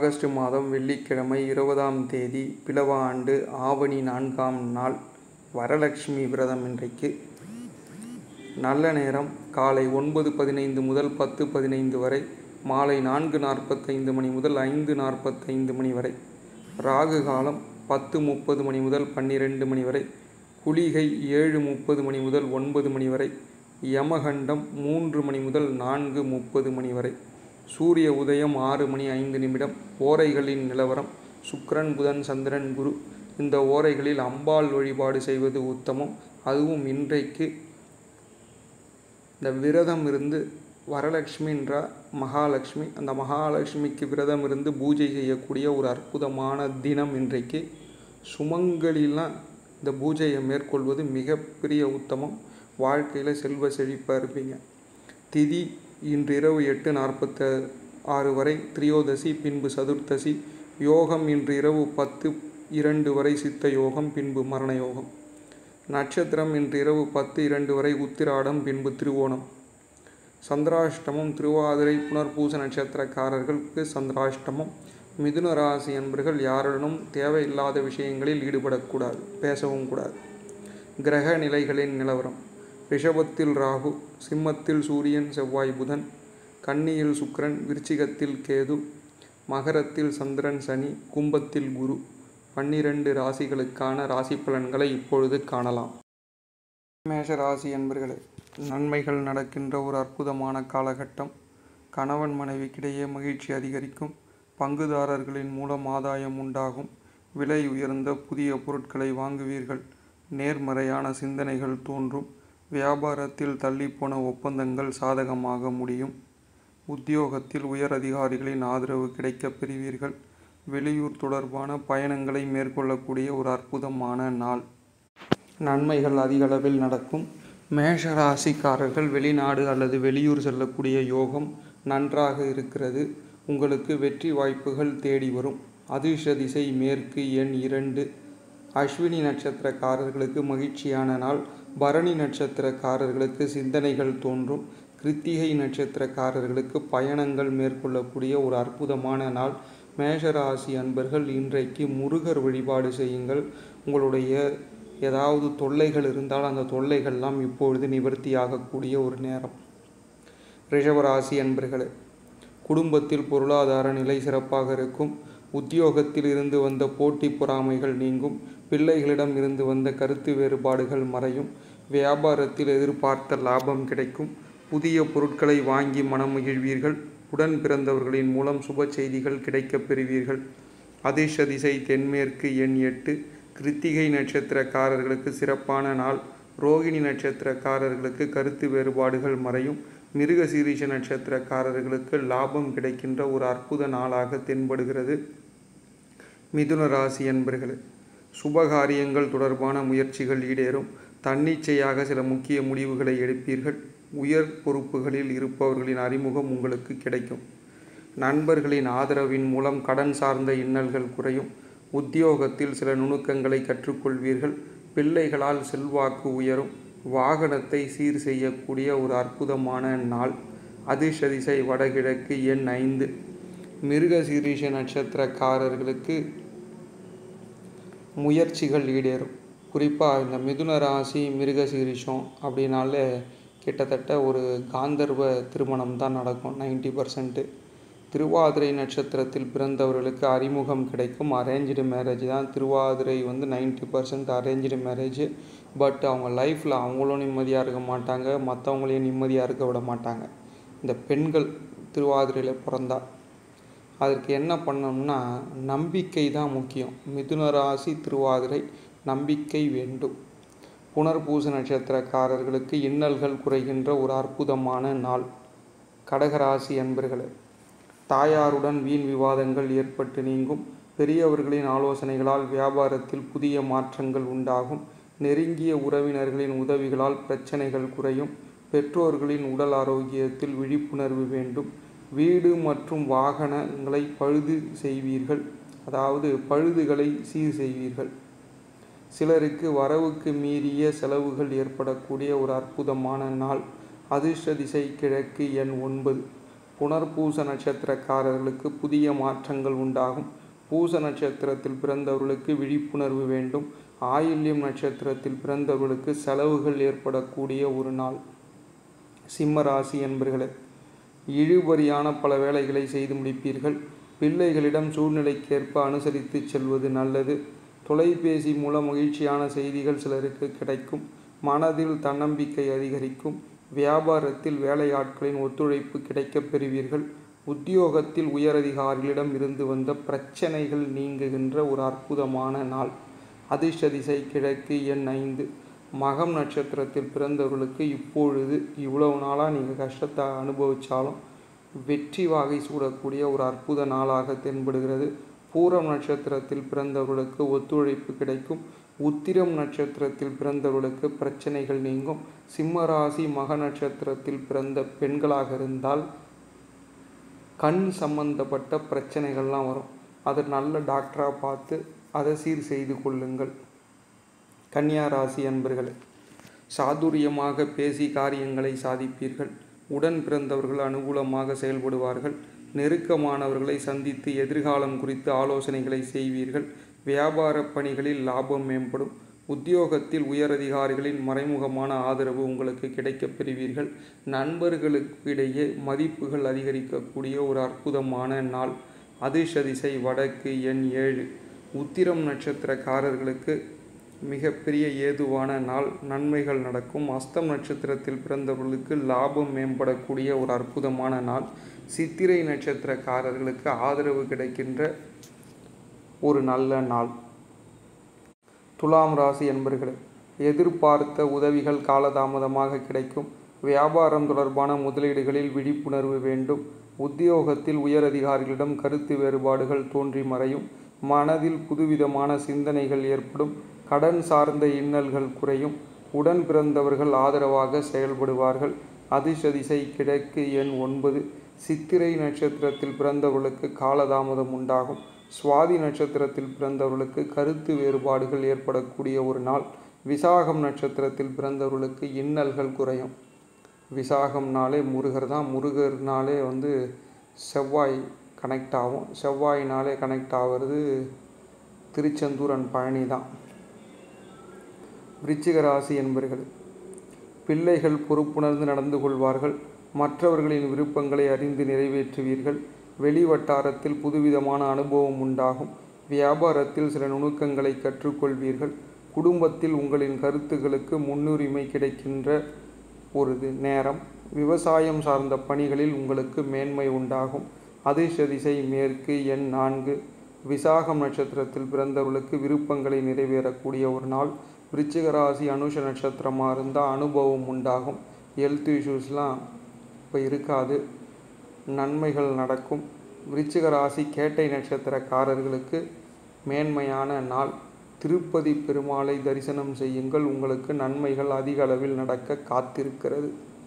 August மாதம் வெள்ளிக்கிழமை இருபதாம் தேதி பிலவ ஆண்டு ஆவணி நான்காம் நாள் வரலட்சுமி விரதம் இன்றைக்கு நல்ல நேரம் காலை ஒன்பது பதினைந்து முதல் பத்து பதினைந்து வரை மாலை நான்கு நாற்பத்தைந்து மணி முதல் ஐந்து நாற்பத்தைந்து மணி வரை ராகு காலம் பத்து முப்பது மணி முதல் பன்னிரெண்டு மணி வரை குளிகை ஏழு முப்பது மணி முதல் ஒன்பது மணி வரை யமகண்டம் மூன்று மணி முதல் நான்கு முப்பது மணி வரை சூரிய உதயம் ஆறு மணி ஐந்து நிமிடம் ஓரைகளின் நிலவரம் சுக்கிரன் புதன் சந்திரன் குரு இந்த ஓரைகளில் அம்பாள் வழிபாடு செய்வது உத்தமம் அதுவும் இன்றைக்கு இந்த விரதம் இருந்து வரலட்சுமின்ற மகாலட்சுமி அந்த மகாலட்சுமிக்கு விரதம் இருந்து பூஜை செய்யக்கூடிய ஒரு அற்புதமான தினம் இன்றைக்கு சுமங்கலிலாம் இந்த பூஜையை மேற்கொள்வது மிகப்பெரிய உத்தமம் வாழ்க்கையில் செல்வ செழிப்பாக இருப்பீங்க திதி இன்று இரவு எட்டு நாற்பத்த ஆறு வரை திரியோதசி பின்பு சதுர்த்தசி யோகம் இன்று இரவு பத்து இரண்டு வரை சித்த யோகம் பின்பு மரண யோகம் நட்சத்திரம் இன்று இரவு பத்து இரண்டு வரை உத்திராடம் பின்பு திருவோணம் சந்திராஷ்டமம் திருவாதிரை புனர்பூச நட்சத்திரக்காரர்களுக்கு சந்திராஷ்டமம் மிதுன ராசி அன்பர்கள் யாருடனும் தேவையில்லாத விஷயங்களில் ஈடுபடக்கூடாது பேசவும் கூடாது கிரக நிலைகளின் நிலவரம் ரிஷபத்தில் ராகு சிம்மத்தில் சூரியன் செவ்வாய் புதன் கன்னியில் சுக்கிரன் விருச்சிகத்தில் கேது மகரத்தில் சந்திரன் சனி கும்பத்தில் குரு பன்னிரண்டு ராசிகளுக்கான ராசி பலன்களை இப்பொழுது காணலாம் மேஷ ராசி என்பர்களே நன்மைகள் நடக்கின்ற ஒரு அற்புதமான காலகட்டம் கணவன் மனைவிக்கிடையே மகிழ்ச்சி அதிகரிக்கும் பங்குதாரர்களின் மூலம் ஆதாயம் உண்டாகும் விலை உயர்ந்த புதிய பொருட்களை வாங்குவீர்கள் நேர்மறையான சிந்தனைகள் தோன்றும் வியாபாரத்தில் தள்ளிப்போன ஒப்பந்தங்கள் சாதகமாக முடியும் உத்தியோகத்தில் உயர் அதிகாரிகளின் ஆதரவு கிடைக்கப் பெறுவீர்கள் வெளியூர் தொடர்பான பயணங்களை மேற்கொள்ளக்கூடிய ஒரு அற்புதமான நாள் நன்மைகள் அதிக அளவில் நடக்கும் மேஷ ராசிக்காரர்கள் வெளிநாடு அல்லது வெளியூர் செல்லக்கூடிய யோகம் நன்றாக இருக்கிறது உங்களுக்கு வெற்றி வாய்ப்புகள் தேடி வரும் அதிர்ஷ்ட திசை மேற்கு எண் இரண்டு அஸ்வினி நட்சத்திரக்காரர்களுக்கு மகிழ்ச்சியான நாள் பரணி நட்சத்திரக்காரர்களுக்கு சிந்தனைகள் தோன்றும் கிருத்திகை நட்சத்திரக்காரர்களுக்கு பயணங்கள் மேற்கொள்ளக்கூடிய ஒரு அற்புதமான நாள் மேஷராசி அன்பர்கள் இன்றைக்கு முருகர் வழிபாடு செய்யுங்கள் உங்களுடைய ஏதாவது தொல்லைகள் இருந்தால் அந்த தொல்லைகள்லாம் இப்பொழுது நிவர்த்தியாகக்கூடிய ஒரு நேரம் ரிஷபராசி அன்பர்களே குடும்பத்தில் பொருளாதார நிலை சிறப்பாக இருக்கும் உத்தியோகத்தில் இருந்து வந்த போட்டி பொறாமைகள் நீங்கும் பிள்ளைகளிடம் இருந்து வந்த கருத்து வேறுபாடுகள் மறையும் வியாபாரத்தில் எதிர்பார்த்த லாபம் கிடைக்கும் புதிய பொருட்களை வாங்கி மனம் மகிழ்வீர்கள் உடன் பிறந்தவர்களின் மூலம் சுப செய்திகள் கிடைக்கப் பெறுவீர்கள் அதிர்ஷ்ட திசை தென்மேற்கு எண் எட்டு கிருத்திகை நட்சத்திரக்காரர்களுக்கு சிறப்பான நாள் ரோகிணி நட்சத்திரக்காரர்களுக்கு கருத்து வேறுபாடுகள் மறையும் மிருக சீரிஷ நட்சத்திரக்காரர்களுக்கு லாபம் கிடைக்கின்ற ஒரு அற்புத நாளாக தென்படுகிறது மிதுன ராசி என்பர்களே சுபகாரியங்கள் தொடர்பான முயற்சிகள் ஈடேறும் தன்னிச்சையாக சில முக்கிய முடிவுகளை எடுப்பீர்கள் உயர் பொறுப்புகளில் இருப்பவர்களின் அறிமுகம் உங்களுக்கு கிடைக்கும் நண்பர்களின் ஆதரவின் மூலம் கடன் சார்ந்த இன்னல்கள் குறையும் உத்தியோகத்தில் சில நுணுக்கங்களை கற்றுக்கொள்வீர்கள் பிள்ளைகளால் செல்வாக்கு உயரும் வாகனத்தை சீர் செய்யக்கூடிய ஒரு அற்புதமான நாள் அதிர்ஷ்ட திசை வடகிழக்கு எண் ஐந்து மிருக சீரிஷ நட்சத்திரக்காரர்களுக்கு முயற்சிகள் ஈடேறும் குறிப்பாக இந்த மிதுன ராசி மிருக சீரிஷம் அப்படின்னாலே கிட்டத்தட்ட ஒரு காந்தர்வ திருமணம் தான் நடக்கும் நைன்டி பர்சன்ட்டு திருவாதிரை நட்சத்திரத்தில் பிறந்தவர்களுக்கு அறிமுகம் கிடைக்கும் அரேஞ்சு மேரேஜ் தான் திருவாதிரை வந்து ninety percent arrange marriage but அவங்க லைஃப்பில் அவங்களும் நிம்மதியாக இருக்க மாட்டாங்க மற்றவங்களையும் நிம்மதியாக இருக்க விட மாட்டாங்க இந்த பெண்கள் திருவாதிரையில் பிறந்தா அதற்கு என்ன பண்ணணும்னா நம்பிக்கை தான் முக்கியம் மிதுன ராசி திருவாதிரை நம்பிக்கை வேண்டும் புனர்பூச நட்சத்திரக்காரர்களுக்கு இன்னல்கள் குறைகின்ற ஒரு அற்புதமான நாள் கடகராசி அன்பர்களே தாயாருடன் வீண் விவாதங்கள் ஏற்பட்டு நீங்கும் பெரியவர்களின் ஆலோசனைகளால் வியாபாரத்தில் புதிய மாற்றங்கள் உண்டாகும் நெருங்கிய உறவினர்களின் உதவிகளால் பிரச்சனைகள் குறையும் பெற்றோர்களின் உடல் ஆரோக்கியத்தில் விழிப்புணர்வு வேண்டும் வீடு மற்றும் வாகனங்களை பழுது செய்வீர்கள் அதாவது பழுதுகளை சீர் செய்வீர்கள் சிலருக்கு வரவுக்கு மீறிய செலவுகள் ஏற்படக்கூடிய ஒரு அற்புதமான நாள் அதிர்ஷ்ட திசை கிழக்கு எண் ஒன்பது புனர்பூச நட்சத்திரக்காரர்களுக்கு புதிய மாற்றங்கள் உண்டாகும் பூச நட்சத்திரத்தில் பிறந்தவர்களுக்கு விழிப்புணர்வு வேண்டும் ஆயில்யம் நட்சத்திரத்தில் பிறந்தவர்களுக்கு செலவுகள் ஏற்படக்கூடிய ஒரு நாள் சிம்ம ராசி என்பர்களே இழுபறியான பல வேலைகளை செய்து முடிப்பீர்கள் பிள்ளைகளிடம் சூழ்நிலைக்கேற்ப அனுசரித்து செல்வது நல்லது தொலைபேசி மூலம் மகிழ்ச்சியான செய்திகள் சிலருக்கு கிடைக்கும் மனதில் தன்னம்பிக்கை அதிகரிக்கும் வியாபாரத்தில் வேலையாட்களின் ஒத்துழைப்பு கிடைக்கப் பெறுவீர்கள் உத்தியோகத்தில் உயரதிகாரிகளிடம் இருந்து வந்த பிரச்சனைகள் நீங்குகின்ற ஒரு அற்புதமான நாள் அதிர்ஷ்ட திசை கிழக்கு எண் ஐந்து மகம் நட்சத்திரத்தில் பிறந்தவர்களுக்கு இப்பொழுது இவ்வளவு நாளாக நீங்கள் கஷ்டத்தை அனுபவித்தாலும் வெற்றி வாகை சூடக்கூடிய ஒரு அற்புத நாளாக தென்படுகிறது பூரம் நட்சத்திரத்தில் பிறந்தவர்களுக்கு ஒத்துழைப்பு கிடைக்கும் உத்திரம் நட்சத்திரத்தில் பிறந்தவர்களுக்கு பிரச்சனைகள் நீங்கும் சிம்ம ராசி மக நட்சத்திரத்தில் பிறந்த பெண்களாக இருந்தால் கண் சம்பந்தப்பட்ட பிரச்சனைகள்லாம் வரும் அதை நல்ல டாக்டராக பார்த்து அதை சீர் செய்து கொள்ளுங்கள் கன்னியா ராசி அன்பர்களே சாதுரியமாக பேசி காரியங்களை சாதிப்பீர்கள் உடன் பிறந்தவர்கள் அனுகூலமாக செயல்படுவார்கள் நெருக்கமானவர்களை சந்தித்து எதிர்காலம் குறித்து ஆலோசனைகளை செய்வீர்கள் வியாபார பணிகளில் லாபம் மேம்படும் உத்தியோகத்தில் உயரதிகாரிகளின் மறைமுகமான ஆதரவு உங்களுக்கு கிடைக்கப் பெறுவீர்கள் நண்பர்களுக்கு இடையே மதிப்புகள் அதிகரிக்கக்கூடிய ஒரு அற்புதமான நாள் அதிர்ஷ்ட திசை வடக்கு எண் ஏழு உத்திரம் நட்சத்திரக்காரர்களுக்கு மிகப்பெரிய ஏதுவான நாள் நன்மைகள் நடக்கும் அஸ்தம் நட்சத்திரத்தில் பிறந்தவர்களுக்கு லாபம் மேம்படக்கூடிய ஒரு அற்புதமான நாள் சித்திரை நட்சத்திரக்காரர்களுக்கு ஆதரவு கிடைக்கின்ற ஒரு நல்ல நாள் துலாம் ராசி என்பர்களே எதிர்பார்த்த உதவிகள் காலதாமதமாக கிடைக்கும் வியாபாரம் தொடர்பான முதலீடுகளில் விழிப்புணர்வு வேண்டும் உத்தியோகத்தில் உயரதிகாரிகளிடம் கருத்து வேறுபாடுகள் தோன்றி மறையும் மனதில் புதுவிதமான சிந்தனைகள் ஏற்படும் கடன் சார்ந்த இன்னல்கள் குறையும் உடன் பிறந்தவர்கள் ஆதரவாக செயல்படுவார்கள் அதிர்ஷ்ட திசை கிழக்கு எண் ஒன்பது சித்திரை நட்சத்திரத்தில் பிறந்தவர்களுக்கு காலதாமதம் உண்டாகும் சுவாதி நட்சத்திரத்தில் பிறந்தவர்களுக்கு கருத்து வேறுபாடுகள் ஏற்படக்கூடிய ஒரு நாள் விசாகம் நட்சத்திரத்தில் பிறந்தவர்களுக்கு இன்னல்கள் குறையும் விசாகம்னாலே முருகர் தான் முருகர்னாலே வந்து செவ்வாய் கனெக்ட் ஆகும் செவ்வாயினாலே கனெக்ட் ஆகிறது திருச்செந்தூர் அண்ட் பழனி தான் விருச்சிக ராசி என்பர்கள் பிள்ளைகள் பொறுப்புணர்ந்து நடந்து கொள்வார்கள் மற்றவர்களின் விருப்பங்களை அறிந்து நிறைவேற்றுவீர்கள் வெளி வட்டாரத்தில் புதுவிதமான அனுபவம் உண்டாகும் வியாபாரத்தில் சில நுணுக்கங்களை கற்றுக்கொள்வீர்கள் குடும்பத்தில் உங்களின் கருத்துக்களுக்கு முன்னுரிமை கிடைக்கின்ற ஒரு இது நேரம் விவசாயம் சார்ந்த பணிகளில் உங்களுக்கு மேன்மை உண்டாகும் அதிர்ஷ்ட திசை மேற்கு எண் நான்கு விசாகம் நட்சத்திரத்தில் பிறந்தவர்களுக்கு விருப்பங்களை நிறைவேறக்கூடிய ஒரு நாள் விருச்சிக ராசி அனுஷ நட்சத்திரமாக இருந்தால் அனுபவம் உண்டாகும் ஹெல்த் இஷ்யூஸ்லாம் இப்போ இருக்காது நன்மைகள் நடக்கும் விருச்சிக ராசி கேட்டை நட்சத்திரக்காரர்களுக்கு மேன்மையான நாள் திருப்பதி பெருமாளை தரிசனம் செய்யுங்கள் உங்களுக்கு நன்மைகள் அதிக அளவில் நடக்க காத்திருக்கிறது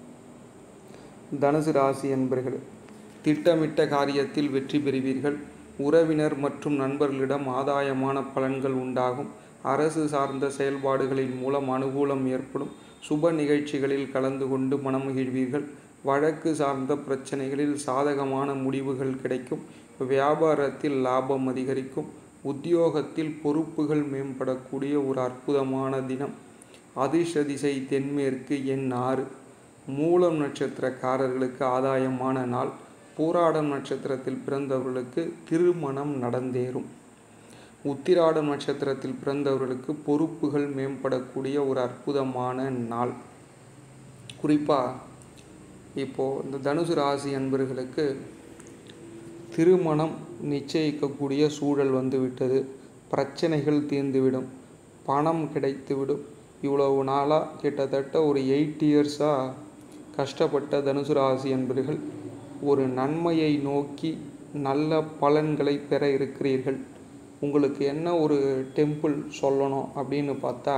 தனுசு ராசி என்பர்கள் திட்டமிட்ட காரியத்தில் வெற்றி பெறுவீர்கள் உறவினர் மற்றும் நண்பர்களிடம் ஆதாயமான பலன்கள் உண்டாகும் அரசு சார்ந்த செயல்பாடுகளின் மூலம் அனுகூலம் ஏற்படும் சுப நிகழ்ச்சிகளில் கலந்து கொண்டு மனமகிழ்வீர்கள் வழக்கு சார்ந்த பிரச்சனைகளில் சாதகமான முடிவுகள் கிடைக்கும் வியாபாரத்தில் லாபம் அதிகரிக்கும் உத்தியோகத்தில் பொறுப்புகள் மேம்படக்கூடிய ஒரு அற்புதமான தினம் அதிர்ஷ்ட திசை தென்மேற்கு எண் ஆறு மூலம் நட்சத்திரக்காரர்களுக்கு ஆதாயமான நாள் பூராடம் நட்சத்திரத்தில் பிறந்தவர்களுக்கு திருமணம் நடந்தேறும் உத்திராடம் நட்சத்திரத்தில் பிறந்தவர்களுக்கு பொறுப்புகள் மேம்படக்கூடிய ஒரு அற்புதமான நாள் குறிப்பாக இப்போது இந்த தனுசு ராசி அன்பர்களுக்கு திருமணம் நிச்சயிக்கக்கூடிய சூழல் வந்துவிட்டது பிரச்சனைகள் தீர்ந்துவிடும் பணம் கிடைத்துவிடும் இவ்வளவு நாளாக கிட்டத்தட்ட ஒரு எயிட் இயர்ஸாக கஷ்டப்பட்ட தனுசு ராசி என்பர்கள் ஒரு நன்மையை நோக்கி நல்ல பலன்களை பெற இருக்கிறீர்கள் உங்களுக்கு என்ன ஒரு டெம்பிள் சொல்லணும் அப்படின்னு பார்த்தா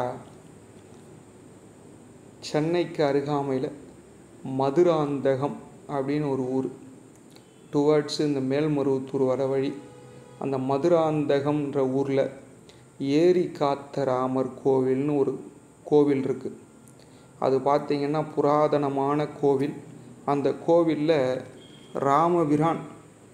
சென்னைக்கு அருகாமையில் மதுராந்தகம் அப்படின்னு ஒரு ஊர் டுவர்ட்ஸ் இந்த மேல்மருவத்தூர் வர வழி அந்த மதுராந்தகம்ன்ற ஊரில் ஏரி காத்த ராமர் கோவில்னு ஒரு கோவில் இருக்குது அது பார்த்திங்கன்னா புராதனமான கோவில் அந்த கோவிலில் ராமபிரான்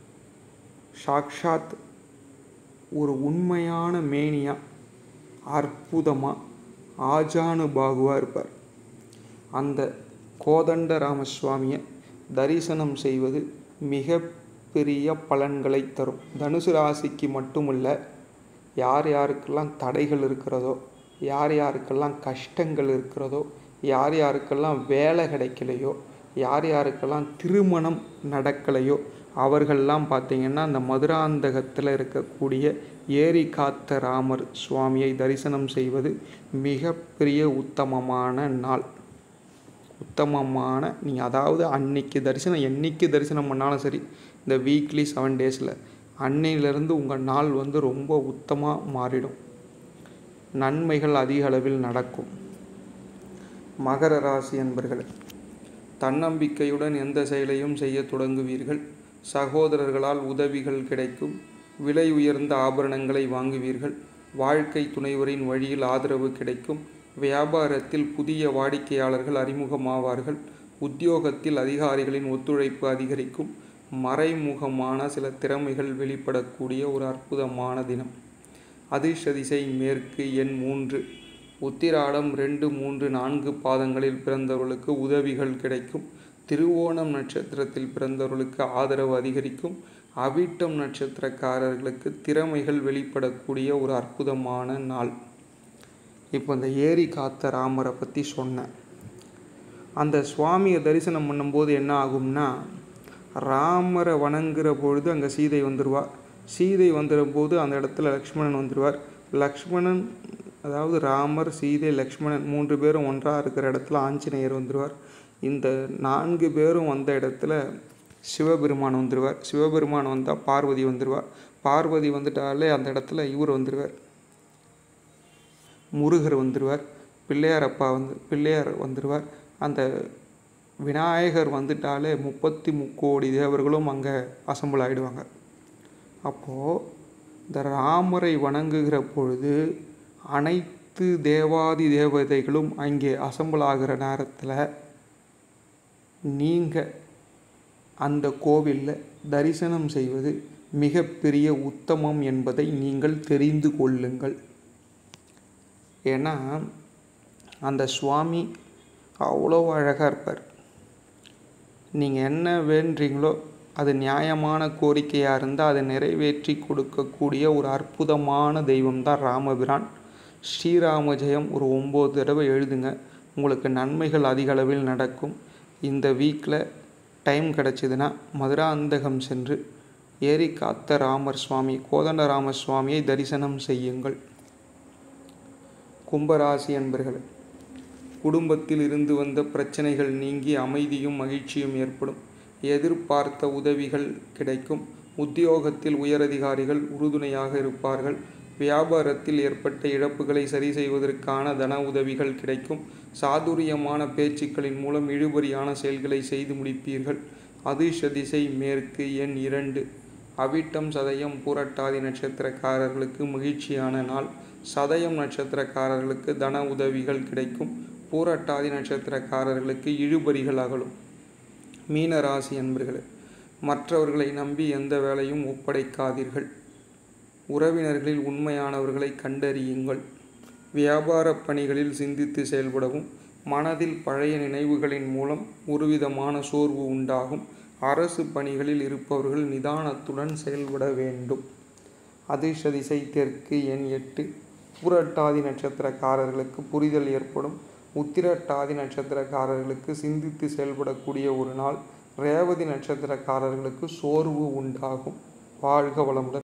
சாக்ஷாத் ஒரு உண்மையான மேனியா அற்புதமாக ஆஜானுபாகுவாக இருப்பார் அந்த கோதண்ட ராமசுவாமியை தரிசனம் செய்வது மிக பெரிய பலன்களை தரும் தனுசு ராசிக்கு மட்டுமல்ல யார் யாருக்கெல்லாம் தடைகள் இருக்கிறதோ யார் யாருக்கெல்லாம் கஷ்டங்கள் இருக்கிறதோ யார் யாருக்கெல்லாம் வேலை கிடைக்கலையோ யார் யாருக்கெல்லாம் திருமணம் நடக்கலையோ அவர்கள்லாம் பார்த்தீங்கன்னா அந்த மதுராந்தகத்தில் இருக்கக்கூடிய ஏரி காத்த ராமர் சுவாமியை தரிசனம் செய்வது மிகப்பெரிய உத்தமமான நாள் உத்தமமான நீ அதாவது அன்னைக்கு தரிசனம் என்னைக்கு தரிசனம் பண்ணாலும் சரி இந்த வீக்லி செவன் டேஸில் அன்னையிலேருந்து உங்கள் நாள் வந்து ரொம்ப உத்தமாக மாறிடும் நன்மைகள் அதிக அளவில் நடக்கும் மகர ராசி என்பர்கள் தன்னம்பிக்கையுடன் எந்த செயலையும் செய்ய தொடங்குவீர்கள் சகோதரர்களால் உதவிகள் கிடைக்கும் விலை உயர்ந்த ஆபரணங்களை வாங்குவீர்கள் வாழ்க்கை துணைவரின் வழியில் ஆதரவு கிடைக்கும் வியாபாரத்தில் புதிய வாடிக்கையாளர்கள் அறிமுகமாவார்கள் உத்தியோகத்தில் அதிகாரிகளின் ஒத்துழைப்பு அதிகரிக்கும் மறைமுகமான சில திறமைகள் வெளிப்படக்கூடிய ஒரு அற்புதமான தினம் அதிர்ஷ்ட திசை மேற்கு எண் மூன்று உத்திராடம் ரெண்டு மூன்று நான்கு பாதங்களில் பிறந்தவர்களுக்கு உதவிகள் கிடைக்கும் திருவோணம் நட்சத்திரத்தில் பிறந்தவர்களுக்கு ஆதரவு அதிகரிக்கும் அவிட்டம் நட்சத்திரக்காரர்களுக்கு திறமைகள் வெளிப்படக்கூடிய ஒரு அற்புதமான நாள் இப்போ இந்த ஏரி காத்த ராமரை பற்றி சொன்னேன் அந்த சுவாமியை தரிசனம் பண்ணும்போது என்ன ஆகும்னா ராமரை வணங்குற பொழுது அங்கே சீதை வந்துடுவா சீதை வந்துடுற போது அந்த இடத்துல லக்ஷ்மணன் வந்துடுவார் லக்ஷ்மணன் அதாவது ராமர் சீதை லக்ஷ்மணன் மூன்று பேரும் ஒன்றாக இருக்கிற இடத்துல ஆஞ்சநேயர் வந்துடுவார் இந்த நான்கு பேரும் வந்த இடத்துல சிவபெருமான் வந்துடுவார் சிவபெருமான் வந்தால் பார்வதி வந்துடுவார் பார்வதி வந்துட்டாலே அந்த இடத்துல இவர் வந்துடுவார் முருகர் வந்துடுவார் பிள்ளையார் அப்பா வந்து பிள்ளையார் வந்துடுவார் அந்த விநாயகர் வந்துட்டாலே முப்பத்தி முக்கோடி தேவர்களும் அங்கே அசம்பிள் ஆகிடுவாங்க அப்போது இந்த ராமரை வணங்குகிற பொழுது அனைத்து தேவாதி தேவதைகளும் அங்கே அசம்பிள் ஆகிற நேரத்தில் நீங்கள் அந்த கோவிலில் தரிசனம் செய்வது மிகப்பெரிய உத்தமம் என்பதை நீங்கள் தெரிந்து கொள்ளுங்கள் ஏன்னா அந்த சுவாமி அவ்வளோ அழகாக இருப்பார் நீங்கள் என்ன வேண்டுறீங்களோ அது நியாயமான கோரிக்கையாக இருந்தால் அதை நிறைவேற்றி கொடுக்கக்கூடிய ஒரு அற்புதமான தெய்வம் தான் ராமபிரான் ஸ்ரீராம ஜெயம் ஒரு ஒம்பது தடவை எழுதுங்க உங்களுக்கு நன்மைகள் அதிக அளவில் நடக்கும் இந்த வீக்கில் டைம் கிடச்சிதுன்னா மதுராந்தகம் சென்று ஏரி காத்த ராமர் சுவாமி கோதண்டராம சுவாமியை தரிசனம் செய்யுங்கள் கும்பராசி அன்பர்கள் குடும்பத்தில் இருந்து வந்த பிரச்சனைகள் நீங்கி அமைதியும் மகிழ்ச்சியும் ஏற்படும் எதிர்பார்த்த உதவிகள் கிடைக்கும் உத்தியோகத்தில் உயரதிகாரிகள் உறுதுணையாக இருப்பார்கள் வியாபாரத்தில் ஏற்பட்ட இழப்புகளை சரி செய்வதற்கான தன உதவிகள் கிடைக்கும் சாதுரியமான பேச்சுக்களின் மூலம் இழுபறியான செயல்களை செய்து முடிப்பீர்கள் அதிர்ஷ்ட திசை மேற்கு எண் இரண்டு அவிட்டம் சதயம் பூரட்டாதி நட்சத்திரக்காரர்களுக்கு மகிழ்ச்சியான நாள் சதயம் நட்சத்திரக்காரர்களுக்கு தன உதவிகள் கிடைக்கும் பூரட்டாதி நட்சத்திரக்காரர்களுக்கு இழுபறிகள் அகலும் மீன ராசி அன்பர்களே மற்றவர்களை நம்பி எந்த வேலையும் ஒப்படைக்காதீர்கள் உறவினர்களில் உண்மையானவர்களை கண்டறியுங்கள் வியாபார பணிகளில் சிந்தித்து செயல்படவும் மனதில் பழைய நினைவுகளின் மூலம் ஒருவிதமான சோர்வு உண்டாகும் அரசு பணிகளில் இருப்பவர்கள் நிதானத்துடன் செயல்பட வேண்டும் அதிர்ஷ்ட திசை தெற்கு எண் எட்டு புரட்டாதி நட்சத்திரக்காரர்களுக்கு புரிதல் ஏற்படும் உத்திரட்டாதி நட்சத்திரக்காரர்களுக்கு சிந்தித்து செயல்படக்கூடிய ஒரு நாள் ரேவதி நட்சத்திரக்காரர்களுக்கு சோர்வு உண்டாகும் வாழ்க வளமுடன்